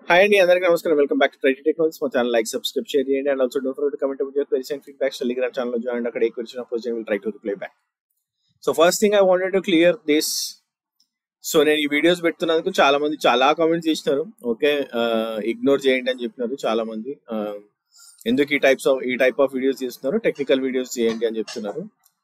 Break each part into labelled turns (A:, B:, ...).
A: Hi అండి అందరికీ నమస్కారం వెల్కమ్ బ్యాక్ టు ట్రైటీ టెక్నాలజీస్ మా ఛానల్ లైక్ సబ్స్క్రైబ్ షేర్ చేయండి and also don't forget comment about your queries and feedbacks telegram channel join అక్కడ a question అపోజ్ will try to reply back so first thing I wanted to clear this so నేను ఈ videos పెడుతున్నందుకు చాలా మంది చాలా comments చేసినారు okay ignore చేయండి అని చెప్పినారు చాలా మంది Uh, ఎందుకు ఈ టైప్స్ ఆఫ్ ఈ టైప్ ఆఫ్ వీడియోస్ చేస్తున్నారు టెక్నికల్ వీడియోస్ చేయండి అని చెప్తున్నారు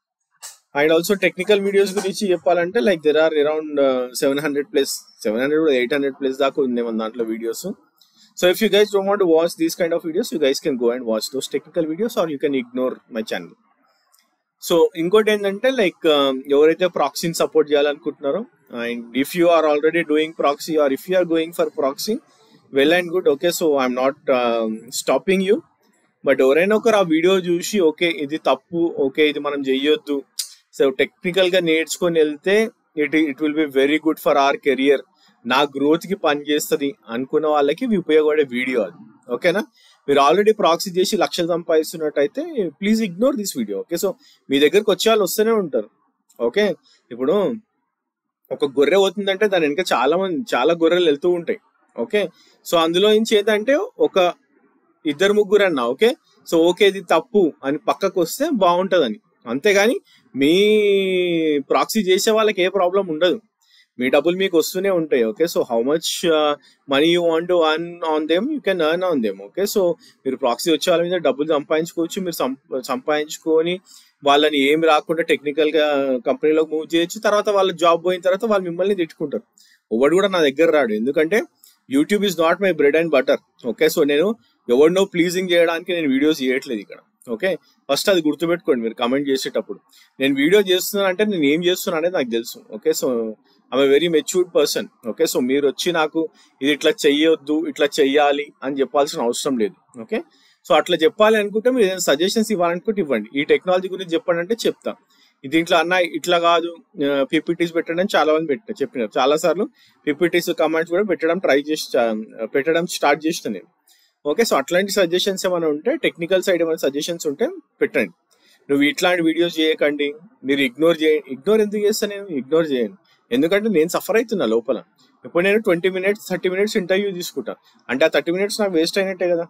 A: అండ్ ఆల్సో టెక్నికల్ వీడియోస్ గురించి చెప్పాలంటే like there are around seven hundred plus seven hundred eight hundred plus దాకా ఉంది మన దాంట్లో videos so if you guys don't want watch these kind of videos you guys can go and watch those technical videos or you can ignore my channel so ఇంకోటి ఏంటంటే like ఎవరైతే ప్రాక్సీని support చేయాలనుకుంటున్నారో and if you are already doing proxy or if you are going for proxy well and good okay so I'm not stopping you but ఎవరైనా ఒకరు ఆ video చూసి okay ఇది తప్పు ఓకే ఇది మనం చెయ్యొద్దు సో టెక్నికల్ గా నేర్చుకొని వెళ్తే it it will be very good for our career నా గ్రోత్ కి పని చేస్తుంది అనుకున్న వాళ్ళకి ఇవి ఉపయోగపడే వీడియో అది ఓకేనా మీరు ఆల్రెడీ ప్రాక్సీ చేసి లక్షలు సంపాదిస్తున్నట్టయితే please ignore this video okay so మీ దగ్గరకు వచ్చే వాళ్ళు వస్తూనే ఉంటారు ఓకే ఇప్పుడు ఒక గొర్రె పోతుందంటే దాని వెనక చాలా మంది చాలా గొర్రెలు వెళ్తూ ఉంటాయి ఓకే సో అందులో నుంచి ఏంటంటే ఒక ఇద్దరు ముగ్గురు అన్న ఓకే సో ఓకే ఇది తప్పు అని పక్కకు వస్తే బాగుంటదని అంతేగాని మీ ప్రాక్సీ చేసే వాళ్ళకి ఏ ప్రాబ్లం ఉండదు మీ డబ్బులు మీకు వస్తూనే ఉంటాయి okay so how much money you want to earn on them you can earn on them okay so మీరు ప్రాక్సీ వచ్చే వాళ్ళ మీద డబ్బులు సంపాదించుకోవచ్చు మీరు సంప- సంపాదించుకొని వాళ్ళని ఏమి రాకుండా టెక్నికల్ గా కంపెనీలోకి మూవ్ చేయొచ్చు తర్వాత వాళ్ళ జాబ్ పోయిన తర్వాత వాళ్ళు మిమ్మల్ని తిట్టుకుంటారు ఎవడు కూడా నా దగ్గర రాడు ఎందుకంటే YouTube is not my bread and butter okay so నేను ఎవరినో ప్లీజింగ్ చేయడానికి నేను వీడియోస్ చేయట్లేదు ఇక్కడ ఓకే ఫస్ట్ అది గుర్తుపెట్టుకోండి మీరు కమెంట్ చేసేటప్పుడు నేను వీడియో చేస్తున్నాను అంటే నేను ఏం చేస్తున్నా అనేది నాకు తెలుసు okay so I'm very matured person okay so మీరు వచ్చి నాకు ఇది ఇట్లా చెయ్యొద్దు ఇట్లా చెయ్యాలి అని చెప్పాల్సిన అవసరం లేదు ఓకే సో అట్లా చెప్పాలి అనుకుంటే మీరు ఏదైనా సజెషన్స్ ఇవ్వాలనుకుంటే ఇవ్వండి ఈ టెక్నాలజీ గురించి చెప్పండి అంటే చెప్తా దీంట్లో అన్న ఇట్లా కాదు పీపీటీస్ పెట్టడం చాలా మంది పెట్టిన చెప్పినారు చాలా సార్లు పీపీటీస్ కమెంట్స్ కూడా పెట్టడం ట్రై చేసి పెట్టడం స్టార్ట్ చేసిన నేను ఓకే సో అట్లాంటి సజెషన్స్ ఏమైనా ఉంటే టెక్నికల్ సైడ్ ఏమైనా సజెషన్స్ ఉంటే పెట్టండి నువ్వు ఇట్లాంటి వీడియోస్ చేయకండి మీరు ఇగ్నోర్ చేయండి ఇగ్నోర్ ఎందుకు చేస్తాను నేను ఇగ్నోర్ చేయను ఎందుకంటే నేను సఫర్ అవుతున్నా లోపల ఇప్పుడు నేను twenty minutes thirty minutes interview తీసుకుంటా అంటే ఆ థర్టీ మినిట్స్ నాకు వేస్ట్ అయినట్టే కదా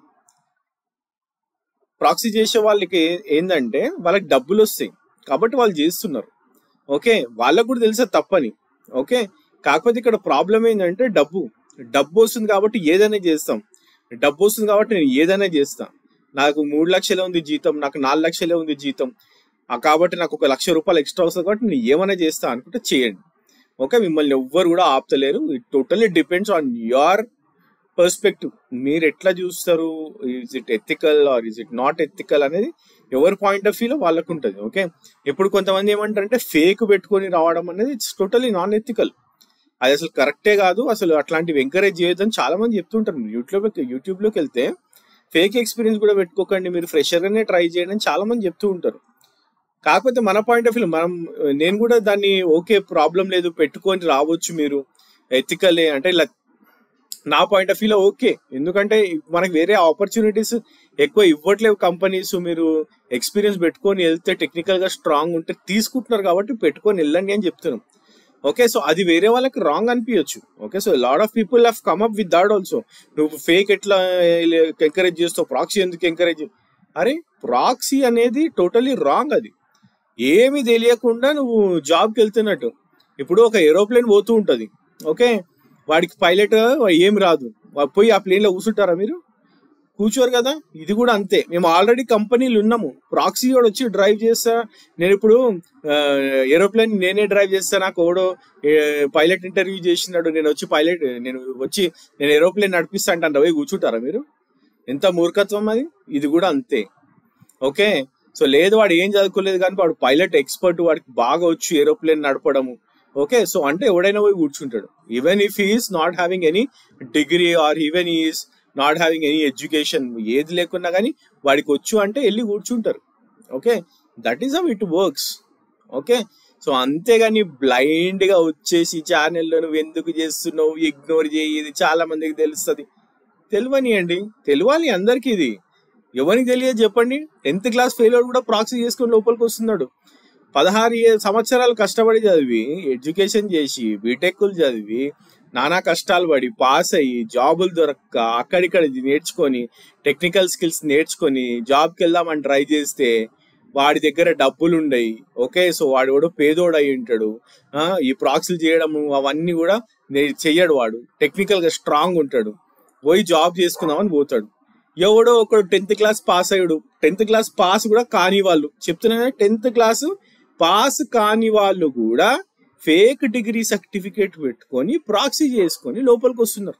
A: ప్రాక్సీ చేసే వాళ్ళకి ఏంటంటే వాళ్ళకి డబ్బులు వస్తాయి కాబట్టి వాళ్ళు చేస్తున్నారు ఓకే వాళ్ళకు కూడా తెలిసే తప్పని ఓకే కాకపోతే ఇక్కడ ప్రాబ్లం ఏంటంటే డబ్బు డబ్బు వస్తుంది కాబట్టి ఏదైనా చేస్తాం డబ్బు వస్తుంది కాబట్టి నేను ఏదైనా చేస్తా నాకు మూడు లక్షలే ఉంది జీతం నాకు నాలుగు లక్షలే ఉంది జీతం ఆ కాబట్టి నాకు ఒక లక్ష రూపాయలు ఎక్స్ట్రా వస్తుంది కాబట్టి నేను ఏమైనా చేస్తా అనుకుంటే చేయండి ఓకే మిమ్మల్ని ఎవ్వరు కూడా ఆపుతలేరు it totally depends on your perspective మీరు ఎట్లా చూస్తారు is it ethical or is it not ethical అనేది ఎవరి పాయింట్ ఆఫ్ వ్యూలో వాళ్ళకు ఉంటుంది ఓకే ఇప్పుడు కొంతమంది ఏమంటారంటే ఫేక్ పెట్టుకొని రావడం అనేది ఇట్స్ టోటలీ నాన్ ఎథికల్ అది అసలు కరెక్టే కాదు అసలు అట్లాంటివి ఎంకరేజ్ చేయొద్దని చాలా మంది చెప్తుంటారు యూట్యూబ్ యూట్యూబ్ లోకి వెళ్తే ఫేక్ ఎక్స్పీరియన్స్ కూడా పెట్టుకోకండి మీరు ఫ్రెషర్ గానే ట్రై చేయండి అని చాలా మంది చెప్తూ ఉంటారు కాకపోతే మన పాయింట్ ఆఫ్ వ్యూ మనం నేను కూడా దాన్ని ఓకే ప్రాబ్లం లేదు పెట్టుకొని రావచ్చు మీరు ఎథికలే అంటే ఇలా నా పాయింట్ ఆఫ్ వ్యూలో ఓకే ఎందుకంటే మనకి వేరే ఆపర్చునిటీస్ ఎక్కువ ఇవ్వట్లేవు కంపెనీస్ మీరు ఎక్స్పీరియన్స్ పెట్టుకొని వెళ్తే టెక్నికల్ గా స్ట్రాంగ్ ఉంటే తీసుకుంటున్నారు కాబట్టి పెట్టుకొని వెళ్ళండి అని చెప్తున్నాం ఓకే సో అది వేరే వాళ్ళకి రాంగ్ అనిపించచ్చు okay so lot of people have come up with that also నువ్వు ఫేక్ ఎట్లా ఎంకరేజ్ చేస్తావు ప్రాక్సీ ఎందుకు ఎంకరేజ్ అరే ప్రాక్సీ అనేది టోటలీ రాంగ్ అది ఏమీ తెలియకుండా నువ్వు జాబ్కి వెళ్తున్నట్టు ఇప్పుడు ఒక ఏరోప్లేన్ పోతూ ఉంటది ఓకే వాడికి పైలట్ ఏమి రాదు వా- పోయి ఆ ప్లేన్ లో కూర్చుంటారా మీరు కూర్చోరు కదా ఇది కూడా అంతే మేము ఆల్రెడీ కంపెనీలు ఉన్నాము ప్రాక్సీ వాడు వచ్చి డ్రైవ్ చేస్తా నేను ఇప్పుడు ఏరోప్లేన్ నేనే డ్రైవ్ చేస్తా నాకు ఎవడో పైలట్ ఇంటర్వ్యూ చేసినాడు నేను వచ్చి పైలట్ నేను వచ్చి నేను ఏరోప్లేన్ నడిపిస్తా అంటే పోయి కూర్చుంటారా మీరు ఎంత మూర్ఖత్వం అది ఇది కూడా అంతే ఓకే సో లేదు వాడు ఏం చదువుకోలేదు కానీ వాడు పైలట్ ఎక్స్పర్ట్ వాడికి బాగా వచ్చు ఏరోప్లేన్ నడపడము ఓకే సో అంటే ఎవడైనా పోయి కూర్చుంటాడు even if is not having any degree or even is not having any education ఏది లేకున్నా కానీ వాడికి వచ్చు అంటే వెళ్ళి కూర్చుంటారు okay that is how it works okay so అంతేగాని బ్లైండ్ గా వచ్చేసి ఛానల్లో నువ్వు ఎందుకు చేస్తున్నావు ఇగ్నోర్ చేయి ఇది చాలా మందికి తెలుస్తుంది తెలియనియండి తెలియాలి అందరికి ఇది ఎవరికి తెలియదు చెప్పండి టెన్త్ క్లాస్ ఫెయిల్ కూడా ప్రాక్సీ చేసుకొని లోపలికి వస్తున్నాడు పదహారు ఏ- సంవత్సరాలు కష్టపడి చదివి ఎడ్యుకేషన్ చేసి బీటెక్లు చదివి నానా కష్టాలు పడి పాస్ అయ్యి జాబులు దొరక్క అక్కడిక్కడ నేర్చుకొని టెక్నికల్ స్కిల్స్ నేర్చుకొని జాబ్కి వెళ్దామని ట్రై చేస్తే వాడి దగ్గర డబ్బులు ఉండయి ఓకే సో వాడు కూడా పేదోడు అయి ఉంటాడు ఆ, ఈ ప్రాక్సీలు చేయడం అవన్నీ కూడా నే- చెయ్యడు వాడు టెక్నికల్ గా స్ట్రాంగ్ ఉంటాడు పోయి జాబ్ చేసుకుందామని పోతాడు ఎవడో ఒకడు టెన్త్ క్లాస్ పాస్ అయ్యాడు టెన్త్ క్లాస్ పాస్ కూడా కాని వాళ్ళు చెప్తున్నా టెన్త్ క్లాస్ పాస్ కాని వాళ్ళు కూడా ఫేక్ డిగ్రీ సర్టిఫికేట్ పెట్టుకొని ప్రాక్సీ చేసుకొని లోపలికి వస్తున్నారు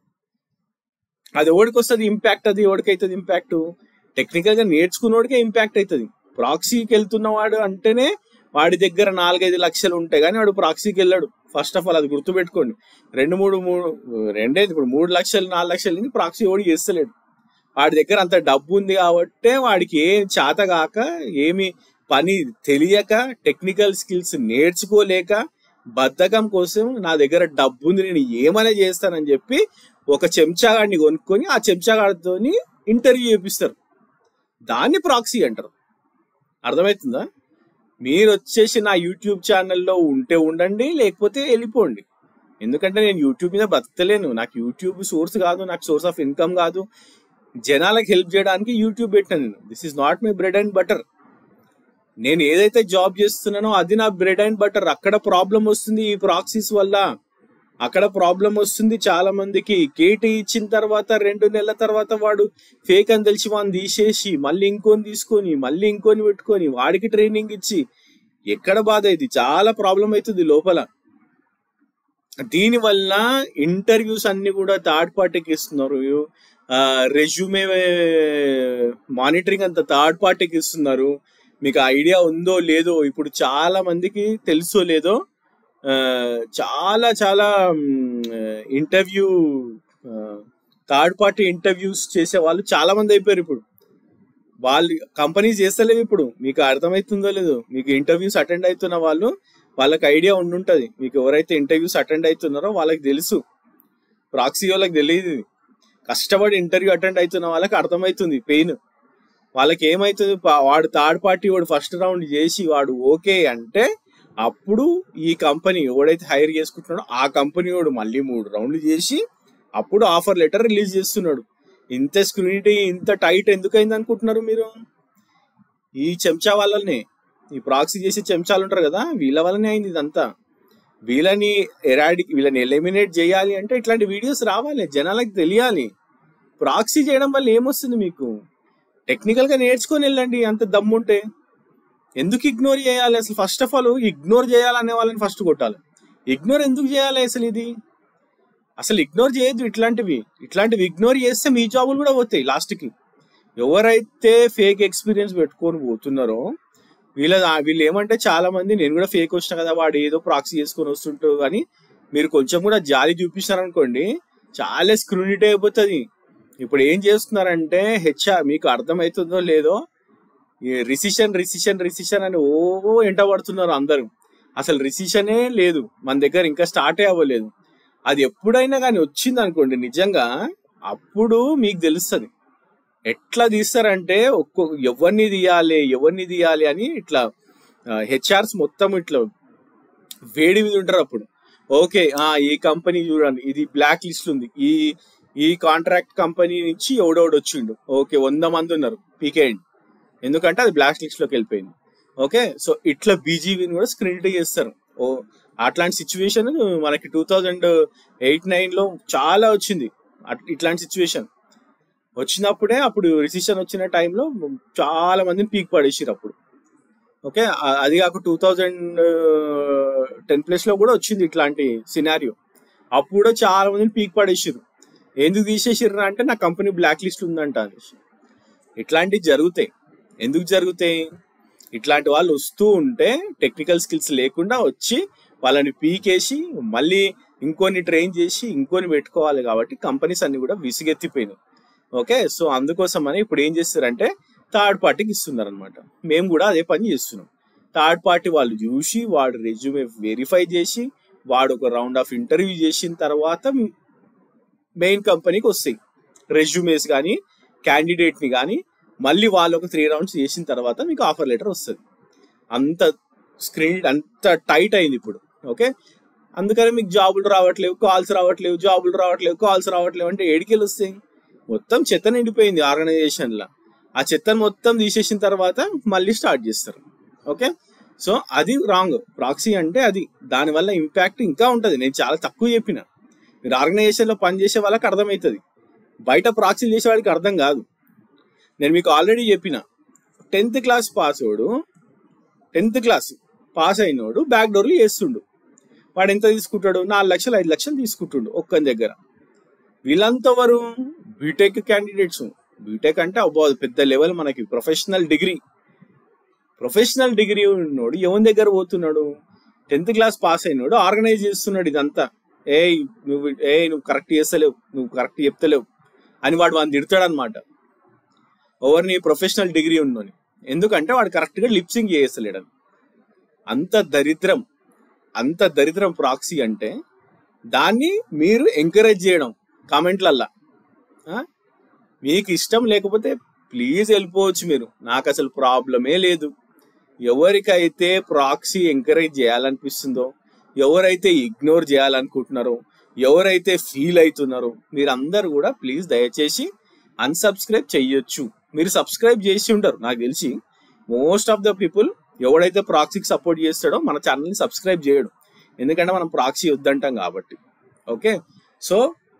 A: అది ఎవడికి వస్తుంది ఇంపాక్ట్ అది ఎవడికైతుంది ఇంపాక్ట్ టెక్నికల్ గా నేర్చుకున్నోడికే ఇంపాక్ట్ అవుతుంది ప్రాక్సీకి వెళ్తున్నవాడు అంటేనే వాడి దగ్గర నాలుగైదు లక్షలు ఉంటాయి కానీ వాడు ప్రాక్సీకి వెళ్ళాడు ఫస్ట్ ఆఫ్ ఆల్ అది గుర్తుపెట్టుకోండి రెండు మూడు మూడు రెండే ఇప్పుడు మూడు లక్షలు నాలుగు లక్షలు ఉంది ప్రాక్సీ ఎవడు చేస్తలేడు వాడి దగ్గర అంత డబ్బు ఉంది కాబట్టే వాడికి ఏం చేత కాక ఏమి పని తెలియక టెక్నికల్ స్కిల్స్ నేర్చుకోలేక బద్ధకం కోసం నా దగ్గర డబ్బు ఉంది నేను ఏమైనా చేస్తానని చెప్పి ఒక చెంచాగాడిని కొనుక్కొని ఆ చెంచాగాడితోని ఇంటర్వ్యూ చేపిస్తారు దాన్ని ప్రాక్సీ అంటారు అర్థమవుతుందా మీరు వచ్చేసి నా యూట్యూబ్ ఛానల్లో ఉంటే ఉండండి లేకపోతే వెళ్ళిపోండి ఎందుకంటే నేను యూట్యూబ్ మీద బతకలేను నాకు యూట్యూబ్ సోర్స్ కాదు నాకు సోర్స్ ఆఫ్ ఇన్కమ్ కాదు జనాలకు హెల్ప్ చేయడానికి యూట్యూబ్ పెట్టాను నేను this is not my bread and butter నేను ఏదైతే జాబ్ చేస్తున్నానో అది నా బ్రెడ్ అండ్ బటర్ అక్కడ ప్రాబ్లం వస్తుంది ఈ ప్రాక్సీస్ వల్ల అక్కడ ప్రాబ్లం వస్తుంది చాలా మందికి కేటీ ఇచ్చిన తర్వాత రెండు నెలల తర్వాత వాడు ఫేక్ అని తెలిసి వాడిని తీసేసి మళ్ళీ ఇంకోని తీసుకొని మళ్ళీ ఇంకోని పెట్టుకొని వాడికి ట్రైనింగ్ ఇచ్చి ఎక్కడ బాధ ఇది చాలా ప్రాబ్లం అవుతుంది లోపల దీని వల్ల ఇంటర్వ్యూస్ అన్ని కూడా థర్డ్ పార్టీకి ఇస్తున్నారు రెజ్యూమే మానిటరింగ్ అంత థర్డ్ పార్టీకి ఇస్తున్నారు మీకు ఐడియా ఉందో లేదో ఇప్పుడు చాలా మందికి తెలుసో లేదో ఆ, చాలా చాలా ఇంటర్వ్యూ థర్డ్ పార్టీ ఇంటర్వ్యూస్ చేసే వాళ్ళు చాలా మంది అయిపోయారు ఇప్పుడు వాళ్ళు కంపెనీస్ చేస్తలేవు ఇప్పుడు మీకు అర్థమవుతుందో లేదో మీకు ఇంటర్వ్యూస్ అటెండ్ అవుతున్న వాళ్ళు వాళ్ళకి ఐడియా ఉండుంటది మీకు ఎవరైతే ఇంటర్వ్యూస్ అటెండ్ అవుతున్నారో వాళ్ళకి తెలుసు ప్రాక్సీ వాళ్ళకి తెలియదు ఇది. కష్టపడి ఇంటర్వ్యూ అటెండ్ అవుతున్న వాళ్ళకి అర్థమవుతుంది పెయిన్ వాళ్ళకి ఏమైతుంది పా- వాడు థర్డ్ పార్టీ వాడు ఫస్ట్ రౌండ్ చేసి వాడు ఓకే అంటే అప్పుడు ఈ కంపెనీ ఎవడైతే హైర్ చేసుకుంటున్నాడో ఆ కంపెనీ వాడు మళ్ళీ మూడు రౌండ్లు చేసి అప్పుడు ఆఫర్ లెటర్ రిలీజ్ చేస్తున్నాడు ఇంత స్క్రూనిటీ ఇంత టైట్ ఎందుకు అయింది అనుకుంటున్నారు మీరు ఈ చెంచా వాళ్ళని ఈ ప్రాక్సీ చేసే చెంచాలు ఉంటారు కదా వీళ్ళ వల్లనే అయింది ఇదంతా వీళ్ళని ఎరాడి వీళ్ళని ఎలిమినేట్ చేయాలి అంటే ఇట్లాంటి వీడియోస్ రావాలి జనాలకు తెలియాలి ప్రాక్సీ చేయడం వల్ల ఏమొస్తుంది మీకు టెక్నికల్ గా నేర్చుకొని వెళ్ళండి అంత దమ్ముంటే ఎందుకు ఇగ్నోర్ చేయాలి అసలు ఫస్ట్ ఆఫ్ ఆల్ ఇగ్నోర్ చేయాలనే వాళ్ళని ఫస్ట్ కొట్టాలి ఇగ్నోర్ ఎందుకు చేయాలి అసలు ఇది అసలు ఇగ్నోర్ చేయొద్దు ఇట్లాంటివి ఇట్లాంటివి ఇగ్నోర్ చేస్తే మీ జాబులు కూడా పోతాయి లాస్ట్ కి ఎవరైతే ఫేక్ ఎక్స్పీరియన్స్ పెట్టుకొని పోతున్నారో వీళ్ళ వీళ్ళు ఏమంటే చాలా మంది నేను కూడా ఫేక్ వచ్చిన కదా వాడు ఏదో ప్రాక్సీ చేసుకొని వస్తుంటాడు అని మీరు కొంచెం కూడా జాలి చూపిస్తారనుకోండి చాలా స్క్రూనిటీ అయిపోతుంది ఇప్పుడు ఏం చేస్తున్నారంటే హెచ్ఆర్ మీకు అర్థమవుతుందో లేదో రిసిషన్ రిసిషన్ రిసిషన్ అని ఓ ఎంట పడుతున్నారు అందరూ అసలు రిసిషనే లేదు మన దగ్గర ఇంకా స్టార్టే అవ్వలేదు అది ఎప్పుడైనా కానీ వచ్చింది అనుకోండి నిజంగా అప్పుడు మీకు తెలుస్తుంది ఎట్లా తీస్తారంటే ఒక్కో ఎవరిని తీయాలి ఎవరిని తీయాలి అని ఇట్లా హెచ్ఆర్స్ మొత్తం ఇట్లా వేడి మీద ఉంటారు అప్పుడు ఓకే ఆ ఈ కంపెనీ చూడండి ఇది బ్లాక్ లిస్ట్ ఉంది ఈ ఈ కాంట్రాక్ట్ కంపెనీ నుంచి ఎవడోడు వచ్చిండు ఓకే వంద మంది ఉన్నారు పీకేయండి ఎందుకంటే అది బ్లాక్ లిస్ట్ లోకి వెళ్ళిపోయింది ఓకే సో ఇట్లా బీజీవీని కూడా స్క్రీన్ చేస్తారు ఓ అట్లాంటి సిచ్యువేషన్ మనకి టూ థౌజండ్ ఎయిట్ నైన్ లో చాలా వచ్చింది అట్- ఇట్లాంటి సిచ్యువేషన్ వచ్చినప్పుడే అప్పుడు రిసిషన్ వచ్చిన టైంలో చాలా మందిని పీక్ పడేసిరు అప్పుడు ఓకే ఆ- అది కాక టూ థౌజండ్ టెన్ ప్లస్ లో కూడా వచ్చింది ఇట్లాంటి సినారియో అప్పుడు కూడా చాలా మందిని పీక్ పడేసిరు ఎందుకు తీసేసిర్రు అంటే నా కంపెనీ బ్లాక్ లిస్ట్ ఉందంట అనేసి ఇట్లాంటివి జరుగుతాయి ఎందుకు జరుగుతాయి ఇట్లాంటి వాళ్ళు వస్తూ ఉంటే టెక్నికల్ స్కిల్స్ లేకుండా వచ్చి వాళ్ళని పీకేసి మళ్ళీ ఇంకొని ట్రైన్ చేసి ఇంకొని పెట్టుకోవాలి కాబట్టి కంపెనీస్ అన్ని కూడా విసిగెత్తిపోయినాయి ఓకే సో అందుకోసమని ఇప్పుడు ఏం చేస్తారంటే థర్డ్ పార్టీకి ఇస్తున్నారు అనమాట మేము కూడా అదే పని చేస్తున్నాం థర్డ్ పార్టీ వాళ్ళు చూసి వాడు రెజ్యూమే వెరిఫై చేసి వాడు ఒక రౌండ్ ఆఫ్ ఇంటర్వ్యూ చేసిన తర్వాత మెయిన్ కంపెనీకి వస్తాయి రెజ్యూమేస్ కానీ క్యాండిడేట్ ని కానీ మళ్ళీ వాళ్ళు ఒక త్రీ రౌండ్స్ చేసిన తర్వాత మీకు ఆఫర్ లెటర్ వస్తుంది అంత స్క్రీన్ అంత టైట్ అయింది ఇప్పుడు ఓకే అందుకని మీకు జాబులు రావట్లేవు కాల్స్ రావట్లేవు జాబులు రావట్లేవు కాల్స్ రావట్లేవు అంటే ఏడికెళ్ళి వస్తాయి మొత్తం చెత్త నిండిపోయింది ఆర్గనైజేషన్లో ఆ చెత్తను మొత్తం తీసేసిన తర్వాత మళ్ళీ స్టార్ట్ చేస్తారు ఓకే సో అది రాంగ్ ప్రాక్సీ అంటే అది దానివల్ల ఇంపాక్ట్ ఇంకా ఉంటుంది నేను చాలా తక్కువ చెప్పిన మీరు ఆర్గనైజేషన్లో పనిచేసే వాళ్ళకి అర్థమవుతుంది బయట ప్రాక్సీలు చేసే వాడికి అర్థం కాదు నేను మీకు ఆల్రెడీ చెప్పిన టెన్త్ క్లాస్ పాసోడు టెన్త్ క్లాస్ పాస్ అయినోడు బ్యాక్ డోర్లు చేస్తుండు వాడు ఎంత తీసుకుంటాడు నాలుగు లక్షలు ఐదు లక్షలు తీసుకుంటుండు ఒక్కని దగ్గర వీళ్ళంతా ఎవరు బీటెక్ క్యాండిడేట్స్ బీటెక్ అంటే అబ్బో అది పెద్ద లెవెల్ మనకి ప్రొఫెషనల్ డిగ్రీ ప్రొఫెషనల్ డిగ్రీ ఉన్నోడు ఎవరి దగ్గర పోతున్నాడు టెన్త్ క్లాస్ పాస్ అయినోడు ఆర్గనైజ్ చేస్తున్నాడు ఇదంతా ఏ నువ్వు ఏ నువ్వు కరెక్ట్ చేస్తలేవు నువ్వు కరెక్ట్ చెప్తలేవు అని వాడు వాడిని తిడతాడు అనమాట ఎవరిని ప్రొఫెషనల్ డిగ్రీ ఉన్నోని ఎందుకంటే వాడు కరెక్ట్ గా లిప్సింగ్ చేస్తలేడని అంత దరిద్రం అంత దరిద్రం ప్రాక్సీ అంటే దాన్ని మీరు ఎంకరేజ్ చేయడం కామెంట్లల్లా ఆ? మీకు ఇష్టం లేకపోతే ప్లీజ్ వెళ్ళిపోవచ్చు మీరు నాకు అసలు ప్రాబ్లమే లేదు ఎవరికైతే ప్రాక్సీ ఎంకరేజ్ చేయాలనిపిస్తుందో ఎవరైతే ఇగ్నోర్ చేయాలనుకుంటున్నారో ఎవరైతే ఫీల్ అవుతున్నారో మీరందరూ కూడా ప్లీజ్ దయచేసి అన్సబ్స్క్రైబ్ చెయ్యొచ్చు మీరు సబ్స్క్రైబ్ చేసి ఉంటారు నాకు తెలిసి మోస్ట్ ఆఫ్ ద పీపుల్ ఎవడైతే ప్రాక్సీకి సపోర్ట్ చేస్తాడో మన ఛానల్ని సబ్స్క్రైబ్ చేయడు ఎందుకంటే మనం ప్రాక్సీ వద్దంటాం కాబట్టి ఓకే సో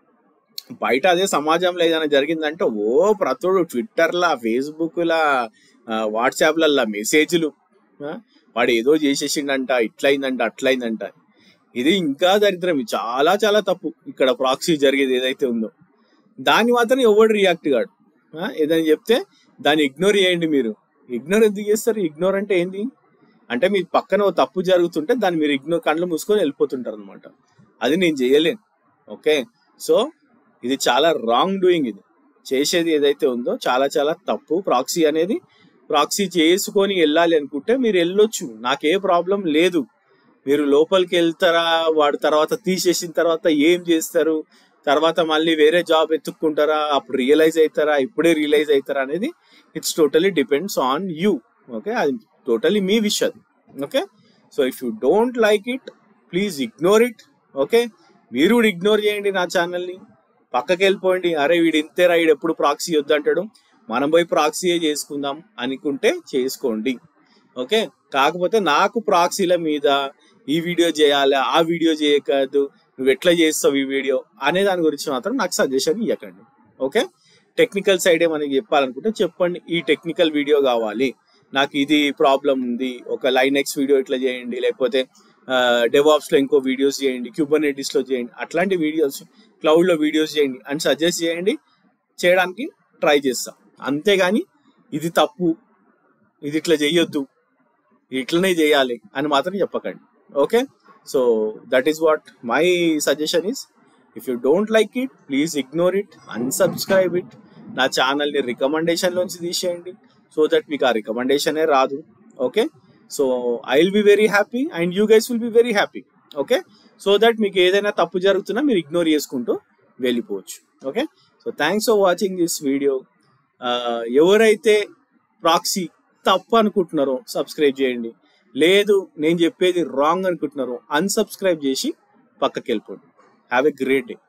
A: బయట అదే సమాజంలో ఏదైనా జరిగిందంటే ఓ ప్రతుడు ట్విట్టర్లా ఫేస్బుక్లా వాట్సాప్లల్లా మెసేజ్లు ఆ, వాడు ఏదో చేసేసిండంట ఇట్లయిందంట అట్లయిందంట ఇది ఇంకా దరిద్రం ఇది చాలా చాలా తప్పు ఇక్కడ ప్రాక్సీ జరిగేది ఏదైతే ఉందో దాన్ని మాత్రం ఎవడు రియాక్ట్ కాడు ఆ, ఏదైనా చెప్తే దాన్ని ఇగ్నోర్ చేయండి మీరు ఇగ్నోర్ ఎందుకు చేస్తారు ఇగ్నోర్ అంటే ఏంది అంటే మీ పక్కన ఓ తప్పు జరుగుతుంటే దాన్ని మీరు ఇగ్నోర్ కళ్ళు మూసుకొని వెళ్ళిపోతుంటారు అనమాట అది నేను చేయలేను ఓకే సో ఇది చాలా రాంగ్ డూయింగ్ ఇది చేసేది ఏదైతే ఉందో చాలా చాలా తప్పు ప్రాక్సీ అనేది ప్రాక్సీ చేసుకొని వెళ్ళాలి అనుకుంటే మీరు వెళ్ళొచ్చు నాకే ప్రాబ్లం లేదు మీరు లోపలికి వెళ్తారా వాడు తర్వాత తీసేసిన తర్వాత ఏం చేస్తారు తర్వాత మళ్ళీ వేరే జాబ్ ఎత్తుక్కుంటారా అప్పుడు రియలైజ్ అవుతారా ఇప్పుడే రియలైజ్ అవుతారా అనేది it's totally depends on you okay అది టోటలీ మీ విష్ అది okay so if you don't like it please ignore it okay మీరు కూడా ఇగ్నోర్ చేయండి నా ఛానల్ని పక్కకి వెళ్ళిపోండి అరే వీడు ఇంతేరా వీడు ఎప్పుడు ప్రాక్సీ వద్దంటాడు మనం పోయి ప్రాక్సీయే చేసుకుందాం అనుకుంటే చేసుకోండి ఓకే కాకపోతే నాకు ప్రాక్సీల మీద ఈ వీడియో చేయాలి ఆ వీడియో చేయకూడదు నువ్వు ఎట్లా చేస్తావు ఈ వీడియో అనే దాని గురించి మాత్రం నాకు సజెషన్ ఇవ్వకండి ఓకే టెక్నికల్ సైడ్ ఏమైనా చెప్పాలనుకుంటే చెప్పండి ఈ టెక్నికల్ వీడియో కావాలి నాకు ఇది ప్రాబ్లం ఉంది ఒక లైన్ ఎక్స్ వీడియో ఇట్లా చేయండి లేకపోతే డెవాప్స్ లో ఇంకో వీడియోస్ చేయండి క్యూబర్నెటిస్ లో చేయండి అట్లాంటి వీడియోస్ క్లౌడ్ లో వీడియోస్ చేయండి అని సజెస్ట్ చేయండి చేయడానికి ట్రై చేస్తా అంతేగాని ఇది తప్పు ఇది ఇట్లా చేయొద్దు ఇట్లనే చేయాలి అని మాత్రం చెప్పకండి okay so that is what my suggestion is if you don't like it please ignore it unsubscribe it నా ఛానల్ని రికమెండేషన్ లోంచి తీసేయండి సో దట్ మీకు ఆ రికమెండేషనే రాదు okay so I will be very happy and you guys will be very happy okay so that మీకు ఏదైనా తప్పు జరుగుతున్నా మీరు ఇగ్నోర్ చేసుకుంటూ వెళ్ళిపోవచ్చు okay so thanks for watching this video ఎవరైతే ప్రాక్సీ తప్పు అనుకుంటున్నారో సబ్స్క్రైబ్ చేయండి లేదు నేను చెప్పేది రాంగ్ అనుకుంటున్నారో అన్సబ్స్క్రైబ్ చేసి పక్కకి వెళ్ళిపోండి హ్యావ్ ఎ గ్రేట్ డే